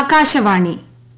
ആകാശവാണി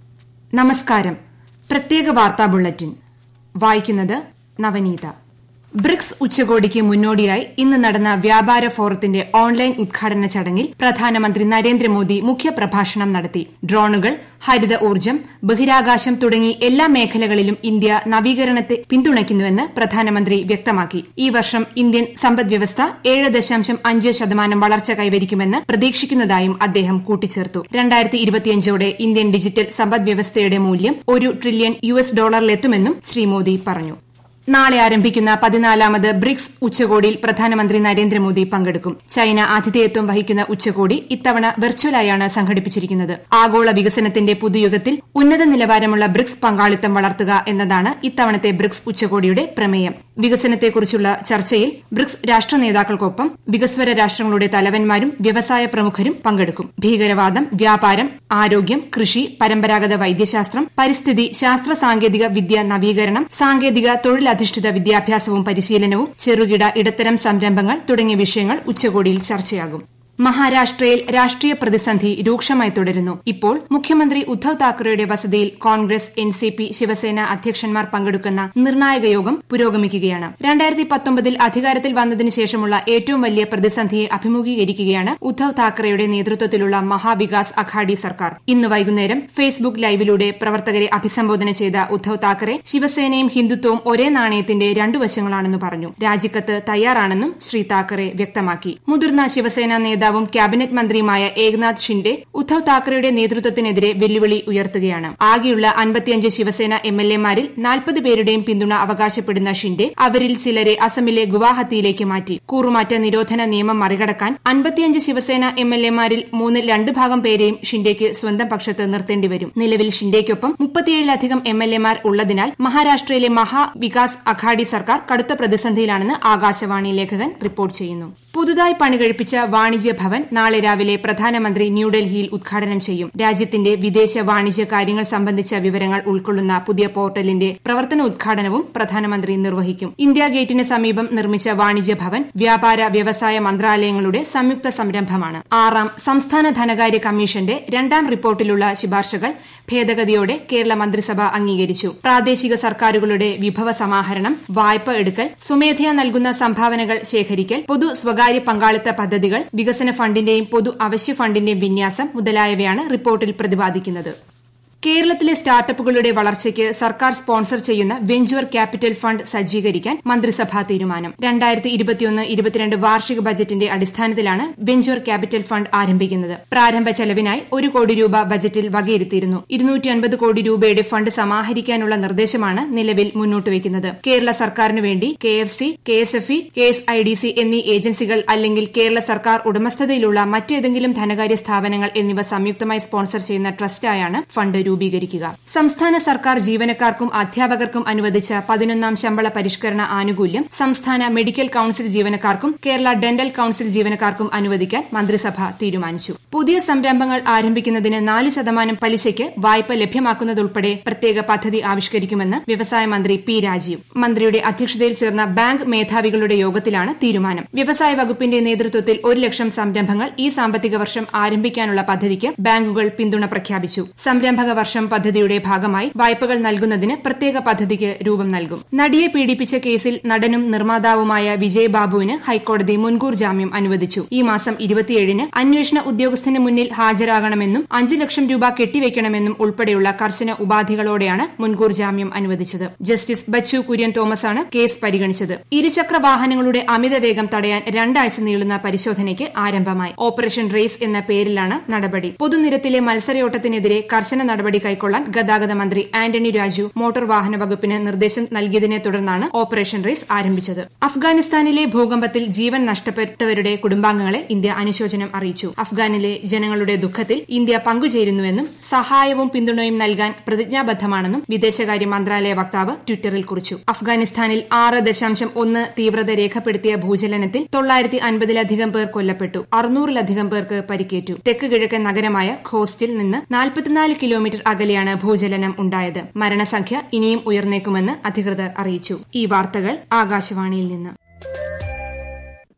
നമസ്കാരം പ്രത്യേക വാർത്താ ബുള്ളറ്റിൻ വായിക്കുന്നത് നവനീത ബ്രിക്സ് ഉച്ചകോടിക്ക് മുന്നോടിയായി ഇന്ന് നടന്ന വ്യാപാര ഫോറത്തിന്റെ ഓൺലൈൻ ഉദ്ഘാടന ചടങ്ങിൽ പ്രധാനമന്ത്രി നരേന്ദ്രമോദി മുഖ്യപ്രഭാഷണം നടത്തി ഡ്രോണുകൾ ഹരിത ഊർജ്ജം ബഹിരാകാശം തുടങ്ങി എല്ലാ മേഖലകളിലും ഇന്ത്യ നവീകരണത്തെ പിന്തുണയ്ക്കുന്നുവെന്ന് പ്രധാനമന്ത്രി വ്യക്തമാക്കി ഈ വർഷം ഇന്ത്യൻ സമ്പദ്വ്യവസ്ഥ ഏഴ് ദശാംശം അഞ്ച് ശതമാനം വളർച്ച കൈവരിക്കുമെന്ന് പ്രതീക്ഷിക്കുന്നതായും അദ്ദേഹം കൂട്ടിച്ചേർത്തു രണ്ടായിരത്തി ഇരുപത്തിയഞ്ചോടെ ഇന്ത്യൻ ഡിജിറ്റൽ സമ്പദ്വ്യവസ്ഥയുടെ മൂല്യം ഒരു ട്രില്യൺ യു എസ് ഡോളറിലെത്തുമെന്നും ശ്രീ മോദി പറഞ്ഞു നാളെ ആരംഭിക്കുന്ന പതിനാലാമത് ബ്രിക്സ് ഉച്ചകോടിയിൽ പ്രധാനമന്ത്രി നരേന്ദ്രമോദി പങ്കെടുക്കും ചൈന ആതിഥേയത്വം വഹിക്കുന്ന ഉച്ചകോടി ഇത്തവണ വെർച്വലായാണ് സംഘടിപ്പിച്ചിരിക്കുന്നത് ആഗോള വികസനത്തിന്റെ പുതുയുഗത്തിൽ ഉന്നത നിലവാരമുള്ള ബ്രിക്സ് പങ്കാളിത്തം വളർത്തുക എന്നതാണ് ഇത്തവണത്തെ ബ്രിക്സ് ഉച്ചകോടിയുടെ പ്രമേയം വികസനത്തെക്കുറിച്ചുള്ള ചർച്ചയിൽ ബ്രിക്സ് രാഷ്ട്ര നേതാക്കൾക്കൊപ്പം വികസ്വര രാഷ്ട്രങ്ങളുടെ തലവന്മാരും വ്യവസായ പ്രമുഖരും പങ്കെടുക്കും ഭീകരവാദം വ്യാപാരം ആരോഗ്യം കൃഷി പരമ്പരാഗത വൈദ്യശാസ്ത്രം പരിസ്ഥിതി ശാസ്ത്ര സാങ്കേതിക വിദ്യ നവീകരണം സാങ്കേതിക തൊഴിലധിഷ്ഠിത വിദ്യാഭ്യാസവും പരിശീലനവും ചെറുകിട ഇടത്തരം സംരംഭങ്ങൾ തുടങ്ങിയ വിഷയങ്ങൾ ഉച്ചകോടിയിൽ ചർച്ചയാകും മഹാരാഷ്ട്രയിൽ രാഷ്ട്രീയ പ്രതിസന്ധി രൂക്ഷമായി തുടരുന്നു ഇപ്പോൾ മുഖ്യമന്ത്രി ഉദ്ധവ് താക്കറെയുടെ വസതിയിൽ Congress N C P Shiv Sena അധ്യക്ഷന്മാർ പങ്കെടുക്കുന്ന നിർണായക യോഗം പുരോഗമിക്കുകയാണ് രണ്ടായിരത്തി പത്തൊമ്പതിൽ അധികാരത്തിൽ വന്നതിനു ശേഷമുള്ള ഏറ്റവും വലിയ പ്രതിസന്ധിയെ അഭിമുഖീകരിക്കുകയാണ് ഉദ്ധവ് താക്കറെയുടെ നേതൃത്വത്തിലുള്ള മഹാവികാസ് അഘാഡി സർക്കാർ ഇന്ന് വൈകുന്നേരം ഫേസ്ബുക്ക് ലൈവിലൂടെ പ്രവർത്തകരെ അഭിസംബോധന ചെയ്ത ഉദ്ധവ് താക്കറെ ശിവസേനയും ഹിന്ദുത്വവും ഒരേ നാണയത്തിന്റെ രണ്ടു വശങ്ങളാണെന്ന് പറഞ്ഞു രാജിക്കത്ത് തയ്യാറാണെന്നും ശ്രീ താക്കറെ വ്യക്തമാക്കി മുതിർന്ന ശിവസേന നേതാവ് നേതാവും ക്യാബിനറ്റ് മന്ത്രിയുമായ ഏകനാഥ് ഷിൻഡെ ഉദ്ധവ് താക്കറെയുടെ നേതൃത്വത്തിനെതിരെ വെല്ലുവിളി ഉയർത്തുകയാണ് ആകെയുള്ള അൻപത്തിയഞ്ച് ശിവസേന എം എൽ എമാരിൽ നാൽപ്പത് പേരുടെയും പിന്തുണ അവകാശപ്പെടുന്ന ഷിൻഡെ അവരിൽ ചിലരെ അസമിലെ ഗുവാഹത്തിയിലേക്ക് മാറ്റി കൂറുമാറ്റ നിരോധന നിയമം മറികടക്കാൻ അൻപത്തിയഞ്ച് ശിവസേന എം എൽ എമാരിൽ മൂന്നിൽ രണ്ട് ഭാഗം പേരെയും ഷിൻഡെക്ക് സ്വന്തം പക്ഷത്ത് നിർത്തേണ്ടി വരും നിലവിൽ ഷിൻഡെയ്ക്കൊപ്പം മുപ്പത്തിയേഴിലധികം എം എൽ എമാർ ഉള്ളതിനാൽ മഹാരാഷ്ട്രയിലെ മഹാവികാസ് അഘാഡി സർക്കാർ കടുത്ത പ്രതിസന്ധിയിലാണെന്ന് ആകാശവാണി ലേഖകൻ റിപ്പോർട്ട് ചെയ്യുന്നു പുതുതായി പണികഴിപ്പിച്ച വാണിജ്യ ഭവൻ നാളെ രാവിലെ പ്രധാനമന്ത്രി ന്യൂഡൽഹിയിൽ ഉദ്ഘാടനം ചെയ്യും രാജ്യത്തിന്റെ വിദേശ വാണിജ്യ കാര്യങ്ങൾ സംബന്ധിച്ച വിവരങ്ങൾ ഉൾക്കൊള്ളുന്ന പുതിയ പോർട്ടലിന്റെ പ്രവർത്തന ഉദ്ഘാടനവും പ്രധാനമന്ത്രി നിർവഹിക്കും ഇന്ത്യ ഗേറ്റിന് സമീപം നിർമ്മിച്ച വാണിജ്യ ഭവൻ വ്യാപാര വ്യവസായ മന്ത്രാലയങ്ങളുടെ സംയുക്ത സംരംഭമാണ് ആറാം സംസ്ഥാന ധനകാര്യ കമ്മീഷന്റെ രണ്ടാം റിപ്പോർട്ടിലുള്ള ശുപാർശകൾ ഭേദഗതിയോടെ കേരള മന്ത്രിസഭ അംഗീകരിച്ചു പ്രാദേശിക സർക്കാരുകളുടെ വിഭവ സമാഹരണം വായ്പ എടുക്കൽ സ്വമേധയാ നൽകുന്ന സംഭാവനകൾ ശേഖരിക്കൽ പൊതു സ്വകാര്യ പങ്കാളിത്ത പദ്ധതികൾ വികസന ഫണ്ടിന്റെയും പൊതു അവശ്യ ഫണ്ടിന്റെയും വിന്യാസം മുതലായവയാണ് റിപ്പോർട്ടിൽ പ്രതിപാദിക്കുന്നത് കേരളത്തിലെ സ്റ്റാർട്ടപ്പുകളുടെ വളർച്ചയ്ക്ക് സർക്കാർ സ്പോൺസർ ചെയ്യുന്ന വെഞ്ചർ ക്യാപിറ്റൽ ഫണ്ട് സജ്ജീകരിക്കാൻ മന്ത്രിസഭാ തീരുമാനം രണ്ടായിരത്തി ഇരുപത്തിയൊന്ന് ഇരുപത്തിരണ്ട് വാർഷിക ബജറ്റിന്റെ അടിസ്ഥാനത്തിലാണ് വെഞ്ചർ ക്യാപിറ്റൽ ഫണ്ട് ആരംഭിക്കുന്നത് പ്രാരംഭ ചെലവിനായി ഒരു കോടി രൂപ ബജറ്റിൽ വകയിരുത്തിയിരുന്നു ഇരുന്നൂറ്റി അൻപത് കോടി രൂപയുടെ ഫണ്ട് സമാഹരിക്കാനുള്ള നിർദ്ദേശമാണ് നിലവിൽ മുന്നോട്ടുവയ്ക്കുന്നത് കേരള സർക്കാരിനു വേണ്ടി K F C K S F E K S I D C എന്നീ ഏജൻസികൾ അല്ലെങ്കിൽ കേരള സർക്കാർ ഉടമസ്ഥതയിലുള്ള മറ്റേതെങ്കിലും ധനകാര്യ സ്ഥാപനങ്ങൾ എന്നിവ സംയുക്തമായി സ്പോൺസർ ചെയ്യുന്ന ട്രസ്റ്റായാണ് ഫണ്ട് രൂപീകരിക്കുക സംസ്ഥാന സർക്കാർ ജീവനക്കാർക്കും അധ്യാപകർക്കും അനുവദിച്ച പതിനൊന്നാം ശമ്പള പരിഷ്കരണ ആനുകൂല്യം സംസ്ഥാന മെഡിക്കൽ കൌൺസിൽ ജീവനക്കാർക്കും കേരള ഡെന്റൽ കൌൺസിൽ ജീവനക്കാർക്കും അനുവദിക്കാൻ മന്ത്രിസഭ തീരുമാനിച്ചു പുതിയ സംരംഭങ്ങൾ ആരംഭിക്കുന്നതിന് നാല് ശതമാനം പലിശയ്ക്ക് വായ്പ ലഭ്യമാക്കുന്നതുൾപ്പെടെ പ്രത്യേക പദ്ധതി ആവിഷ്കരിക്കുമെന്ന് വ്യവസായ മന്ത്രി പി രാജീവ് മന്ത്രിയുടെ അധ്യക്ഷതയിൽ ചേർന്ന ബാങ്ക് മേധാവികളുടെ യോഗത്തിലാണ് തീരുമാനം വ്യവസായ വകുപ്പിന്റെ നേതൃത്വത്തിൽ ഒരു ലക്ഷം സംരംഭങ്ങൾ ഈ സാമ്പത്തിക വർഷം ആരംഭിക്കാനുള്ള പദ്ധതിക്ക് ബാങ്കുകൾ പിന്തുണ പ്രഖ്യാപിച്ചു സംരംഭക വർഷം പദ്ധതിയുടെ ഭാഗമായി വായ്പകൾ നൽകുന്നതിന് പ്രത്യേക പദ്ധതിക്ക് രൂപം നൽകും നടിയെ പീഡിപ്പിച്ച കേസിൽ നടനും നിർമ്മാതാവുമായ വിജയ് ബാബുവിന് ഹൈക്കോടതി മുൻകൂർ ജാമ്യം അനുവദിച്ചു ഈ മാസം ഇരുപത്തിയേഴിന് അന്വേഷണ ഉദ്യോഗസ്ഥന് മുന്നിൽ ഹാജരാകണമെന്നും അഞ്ച് ലക്ഷം രൂപ കെട്ടിവെക്കണമെന്നും ഉൾപ്പെടെയുള്ള കർശന ഉപാധികളോടെയാണ് മുൻകൂർ ജാമ്യം അനുവദിച്ചത് ജസ്റ്റിസ് ബച്ചു കുര്യൻ തോമസാണ് കേസ് പരിഗണിച്ചത് ഇരുചക്ര വാഹനങ്ങളുടെ അമിതവേഗം തടയാൻ രണ്ടാഴ്ച നീളുന്ന പരിശോധനയ്ക്ക് ആരംഭമായി ഓപ്പറേഷൻ റേസ് എന്ന പേരിലാണ് നടപടി പൊതുനിരത്തിലെ മത്സരയോട്ടത്തിനെതിരെ കർശന നടപടി കൈക്കൊള്ളാൻ ഗതാഗത മന്ത്രി ആന്റണി രാജു മോട്ടോർ വാഹന വകുപ്പിന് നിർദ്ദേശം നൽകിയതിനെ തുടർന്നാണ് ഓപ്പറേഷൻ റേസ് ആരംഭിച്ചത് അഫ്ഗാനിസ്ഥാനിലെ ഭൂകമ്പത്തിൽ ജീവൻ നഷ്ടപ്പെട്ടവരുടെ കുടുംബാംഗങ്ങളെ ഇന്ത്യ അനുശോചനം അറിയിച്ചു അഫ്ഗാനിലെ ജനങ്ങളുടെ ദുഃഖത്തിൽ ഇന്ത്യ പങ്കുചേരുന്നുവെന്നും സഹായവും പിന്തുണയും നൽകാൻ പ്രതിജ്ഞാബദ്ധമാണെന്നും വിദേശകാര്യ മന്ത്രാലയ വക്താവ് ട്വിറ്ററിൽ കുറിച്ചു അഫ്ഗാനിസ്ഥാനിൽ ആറ് ദശാംശം ഒന്ന് തീവ്രത രേഖപ്പെടുത്തിയ ഭൂചലനത്തിൽ തൊള്ളായിരത്തി അൻപതിലധികം പേർ കൊല്ലപ്പെട്ടു അറുന്നൂറിലധികം പേർക്ക് പരിക്കേറ്റു തെക്ക് കിഴക്കൻ നഗരമായ ഖോസ്റ്റിൽ നിന്ന് നാൽപ്പത്തിനാല് കിലോമീറ്റർ അകലെയാണ് ഭൂചലനം ഉണ്ടായത് മരണസംഖ്യ ഇനിയും ഉയർന്നേക്കുമെന്ന് അധികൃതർ അറിയിച്ചു ഈ വാർത്തകൾ ആകാശവാണിയിൽ നിന്ന്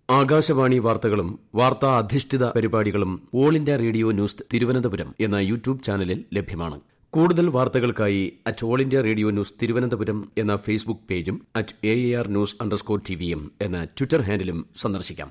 ആകാശവാണി വാർത്തകളും വാർത്താ അധിഷ്ഠിത പരിപാടികളും All India Radio news Thiruvananthapuram എന്ന യൂട്യൂബ് ചാനലിൽ ലഭ്യമാണ് കൂടുതൽ വാർത്തകൾക്കായി at All India Radio news Thiruvananthapuram എന്ന ഫേസ്ബുക്ക് പേജും at A R news underscore ടിവിയും എന്ന ട്വിറ്റർ ഹാൻഡിലും സന്ദർശിക്കാം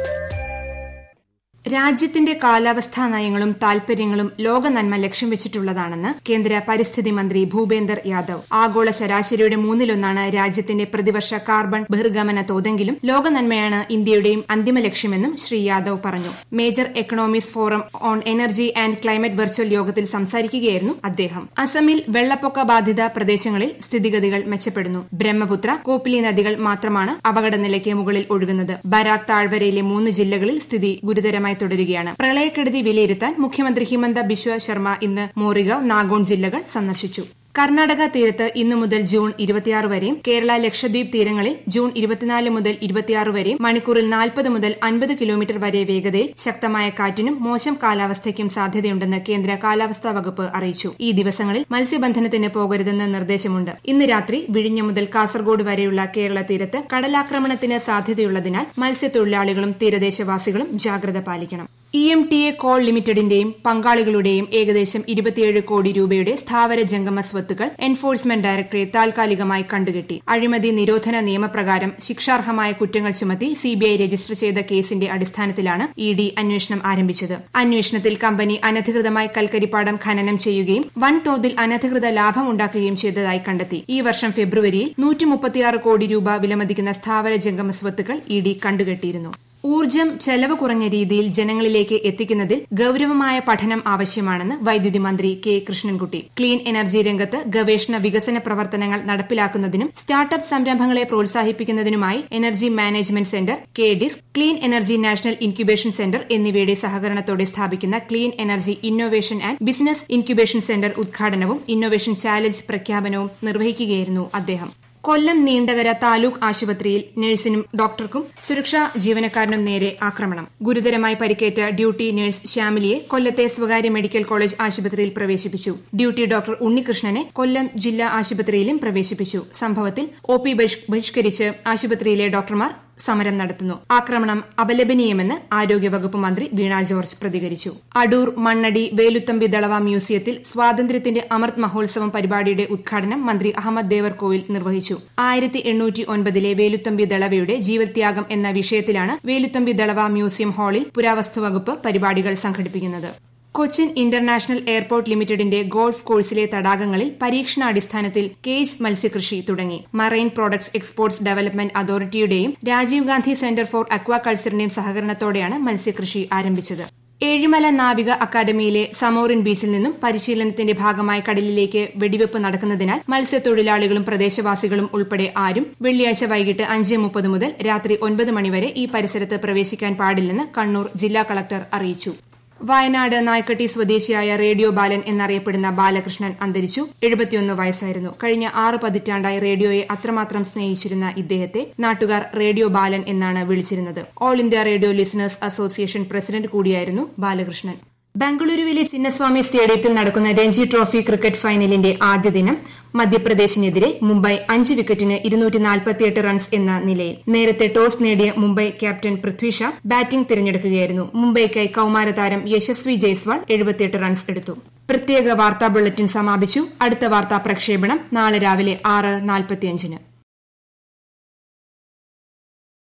രാജ്യത്തിന്റെ കാലാവസ്ഥാ നയങ്ങളും താൽപര്യങ്ങളും ലോക നന്മ ലക്ഷ്യം വെച്ചിട്ടുള്ളതാണെന്ന് കേന്ദ്ര പരിസ്ഥിതി മന്ത്രി ഭൂപേന്ദർ യാദവ് ആഗോള ശരാശരിയുടെ മൂന്നിലൊന്നാണ് രാജ്യത്തിന്റെ പ്രതിവർഷ കാർബൺ ബഹിർഗമന തോതെങ്കിലും ലോക നന്മയാണ് ഇന്ത്യയുടെയും അന്തിമ ലക്ഷ്യമെന്നും ശ്രീ യാദവ് പറഞ്ഞു Major Economies Forum on Energy and Climate virtual യോഗത്തിൽ സംസാരിക്കുകയായിരുന്നു അദ്ദേഹം അസമിൽ വെള്ളപ്പൊക്ക ബാധിത പ്രദേശങ്ങളിൽ സ്ഥിതിഗതികൾ മെച്ചപ്പെടുന്നു ബ്രഹ്മപുത്ര കോപ്പിലി നദികൾ മാത്രമാണ് അപകടനിലയ്ക്ക് മുകളിൽ ഒഴുകുന്നത് ബരാക് താഴ്വരയിലെ മൂന്ന് ജില്ലകളിൽ സ്ഥിതി ഗുരുതരമായി തുടരുകയാണ് പ്രളയക്കെടുതി വിലയിരുത്താൻ മുഖ്യമന്ത്രി ഹിമന്ത ബിശ്വ ശർമ്മ ഇന്ന് മോറിഗാവ് നാഗോൺ ജില്ലകൾ സന്ദർശിച്ചു കർണാടക തീരത്ത് ഇന്നു മുതൽ ജൂൺ ഇരുപത്തിയാറ് വരെയും കേരള ലക്ഷദ്വീപ് തീരങ്ങളിൽ ജൂൺ ഇരുപത്തിനാല് മുതൽ ഇരുപത്തിയാറ് വരെയും മണിക്കൂറിൽ നാൽപ്പത് മുതൽ അൻപത് കിലോമീറ്റർ വരെ വേഗതയിൽ ശക്തമായ കാറ്റിനും മോശം കാലാവസ്ഥയ്ക്കും സാധ്യതയുണ്ടെന്ന് കേന്ദ്ര കാലാവസ്ഥാ വകുപ്പ് അറിയിച്ചു ഈ ദിവസങ്ങളിൽ മത്സ്യബന്ധനത്തിന് പോകരുതെന്ന് നിർദ്ദേശമുണ്ട് ഇന്ന് രാത്രി വിഴിഞ്ഞം മുതൽ കാസർഗോഡ് വരെയുള്ള കേരള തീരത്ത് കടലാക്രമണത്തിന് സാധ്യതയുള്ളതിനാൽ മത്സ്യത്തൊഴിലാളികളും തീരദേശവാസികളും ജാഗ്രത പാലിക്കണം E M T A coal ലിമിറ്റഡിന്റെയും പങ്കാളികളുടെയും ഏകദേശം ഇരുപത്തിയേഴ് കോടി രൂപയുടെ സ്ഥാവര ജംഗമ സ്വത്തുക്കൾ എൻഫോഴ്സ്മെന്റ് ഡയറക്ടറേറ്റ് താൽക്കാലികമായി കണ്ടുകെട്ടി അഴിമതി നിരോധന നിയമപ്രകാരം ശിക്ഷാർഹമായ കുറ്റങ്ങൾ ചുമത്തി സിബിഐ രജിസ്റ്റർ ചെയ്ത കേസിന്റെ അടിസ്ഥാനത്തിലാണ് ഇ ഡി അന്വേഷണം ആരംഭിച്ചത് അന്വേഷണത്തിൽ കമ്പനി അനധികൃതമായി കൽക്കരിപ്പാടം ഖനനം ചെയ്യുകയും വൻതോതിൽ അനധികൃത ലാഭമുണ്ടാക്കുകയും ചെയ്തതായി കണ്ടെത്തി ഈ വർഷം ഫെബ്രുവരിയിൽ നൂറ്റിമുപ്പത്തിയാറ് കോടി രൂപ വിലമതിക്കുന്ന സ്ഥാവര ജംഗമ സ്വത്തുക്കൾ ഇ ഡി കണ്ടുകെട്ടിയിരുന്നു ഊർജ്ജം ചെലവ് കുറഞ്ഞ രീതിയിൽ ജനങ്ങളിലേക്ക് എത്തിക്കുന്നതിൽ ഗൌരവമായ പഠനം ആവശ്യമാണെന്ന് വൈദ്യുതി മന്ത്രി കെ കൃഷ്ണൻകുട്ടി ക്ലീൻ എനർജി രംഗത്ത് ഗവേഷണ വികസന പ്രവർത്തനങ്ങൾ നടപ്പിലാക്കുന്നതിനും സ്റ്റാർട്ടപ്പ് സംരംഭങ്ങളെ പ്രോത്സാഹിപ്പിക്കുന്നതിനുമായി energy management centre K DISC clean energy national incubation centre എന്നിവയുടെ സഹകരണത്തോടെ സ്ഥാപിക്കുന്ന clean energy innovation and business incubation centre ഉദ്ഘാടനവും ഇന്നൊവേഷൻ ചാലഞ്ച് പ്രഖ്യാപനവും നിർവഹിക്കുകയായിരുന്നു അദ്ദേഹം കൊല്ലം നീണ്ടകര താലൂക്ക് ആശുപത്രിയിൽ നഴ്സിനും ഡോക്ടർക്കും സുരക്ഷാ ജീവനക്കാരനും നേരെ ആക്രമണം ഗുരുതരമായി പരിക്കേറ്റ ഡ്യൂട്ടി നഴ്സ് ശ്യാമിലിയെ കൊല്ലത്തെ സ്വകാര്യ മെഡിക്കൽ കോളേജ് ആശുപത്രിയിൽ പ്രവേശിപ്പിച്ചു ഡ്യൂട്ടി ഡോക്ടർ ഉണ്ണികൃഷ്ണനെ കൊല്ലം ജില്ലാ ആശുപത്രിയിലും പ്രവേശിപ്പിച്ചു സംഭവത്തിൽ ഒ പി ബഹിഷ്കരിച്ച് ആശുപത്രിയിലെ ഡോക്ടർമാർ സമരം നടത്തുന്നു ആക്രമണം അപലപനീയമെന്ന് ആരോഗ്യവകുപ്പ് മന്ത്രി വീണ ജോർജ് പ്രതികരിച്ചു അടൂർ മണ്ണടി വേലുത്തമ്പി ദളവ മ്യൂസിയത്തിൽ സ്വാതന്ത്ര്യത്തിന്റെ അമൃത് മഹോത്സവം പരിപാടിയുടെ ഉദ്ഘാടനം മന്ത്രി അഹമ്മദ് ദേവർകോവിൽ നിർവഹിച്ചു ആയിരത്തി എണ്ണൂറ്റി ഒൻപതിലെ വേലുത്തമ്പി ദളവയുടെ ജീവത്യാഗം എന്ന വിഷയത്തിലാണ് വേലുത്തമ്പി ദളവ മ്യൂസിയം ഹാളിൽ പുരാവസ്തു വകുപ്പ് പരിപാടികൾ സംഘടിപ്പിക്കുന്നത് കൊച്ചിൻ ഇന്റർനാഷണൽ എയർപോർട്ട് ലിമിറ്റഡിന്റെ ഗോൾഫ് കോഴ്സിലെ തടാകങ്ങളിൽ പരീക്ഷണാടിസ്ഥാനത്തിൽ കേജ് മത്സ്യകൃഷി തുടങ്ങി മറൈൻ പ്രോഡക്ട്സ് എക്സ്പോർട്സ് ഡെവലപ്മെന്റ് അതോറിറ്റിയുടെയും രാജീവ് ഗാന്ധി സെന്റർ ഫോർ അക്വാകൾച്ചറിന്റെയും സഹകരണത്തോടെയാണ് മത്സ്യകൃഷി ആരംഭിച്ചത് ഏഴിമല നാവിക അക്കാദമിയിലെ സമോറിൻ ബീച്ചിൽ നിന്നും പരിശീലനത്തിന്റെ ഭാഗമായി കടലിലേക്ക് വെടിവെപ്പ് നടക്കുന്നതിനാൽ മത്സ്യത്തൊഴിലാളികളും പ്രദേശവാസികളും ഉൾപ്പെടെ ആരും വെള്ളിയാഴ്ച വൈകിട്ട് അഞ്ച് മുപ്പത് മുതൽ രാത്രി ഒൻപത് മണിവരെ ഈ പരിസരത്ത് പ്രവേശിക്കാൻ പാടില്ലെന്ന് കണ്ണൂർ ജില്ലാ കളക്ടർ അറിയിച്ചു വയനാട് നായ്ക്കട്ടി സ്വദേശിയായ റേഡിയോ ബാലൻ എന്നറിയപ്പെടുന്ന ബാലകൃഷ്ണൻ അന്തരിച്ചു എഴുപത്തിയൊന്ന് വയസ്സായിരുന്നു കഴിഞ്ഞ ആറ് പതിറ്റാണ്ടായി റേഡിയോയെ അത്രമാത്രം സ്നേഹിച്ചിരുന്ന ഇദ്ദേഹത്തെ നാട്ടുകാർ റേഡിയോ ബാലൻ എന്നാണ് വിളിച്ചിരുന്നത് All India Radio listeners association president കൂടിയായിരുന്നു ബാലകൃഷ്ണൻ ബംഗളൂരുവിലെ ചിന്നസ്വാമി സ്റ്റേഡിയത്തിൽ നടക്കുന്ന രഞ്ജി ട്രോഫി ക്രിക്കറ്റ് ഫൈനലിന്റെ ആദ്യ ദിനം മധ്യപ്രദേശിനെതിരെ മുംബൈ അഞ്ച് വിക്കറ്റിന് ഇരുന്നൂറ്റി റൺസ് എന്ന നിലയിൽ നേരത്തെ ടോസ് നേടിയ മുംബൈ ക്യാപ്റ്റൻ പൃഥ്വി ഷാ ബാറ്റിംഗ് തിരഞ്ഞെടുക്കുകയായിരുന്നു മുംബൈക്കായി കൌമാര താരം യശസ്വി ജയ്സ്വാൾ എഴുപത്തിയെട്ട് റൺസ് എടുത്തു പ്രത്യേക വാർത്താ ബുള്ളറ്റിൻ സമാപിച്ചു അടുത്ത വാർത്താ പ്രക്ഷേപണം നാളെ രാവിലെ ആറ് നാൽപ്പത്തിയഞ്ചിന്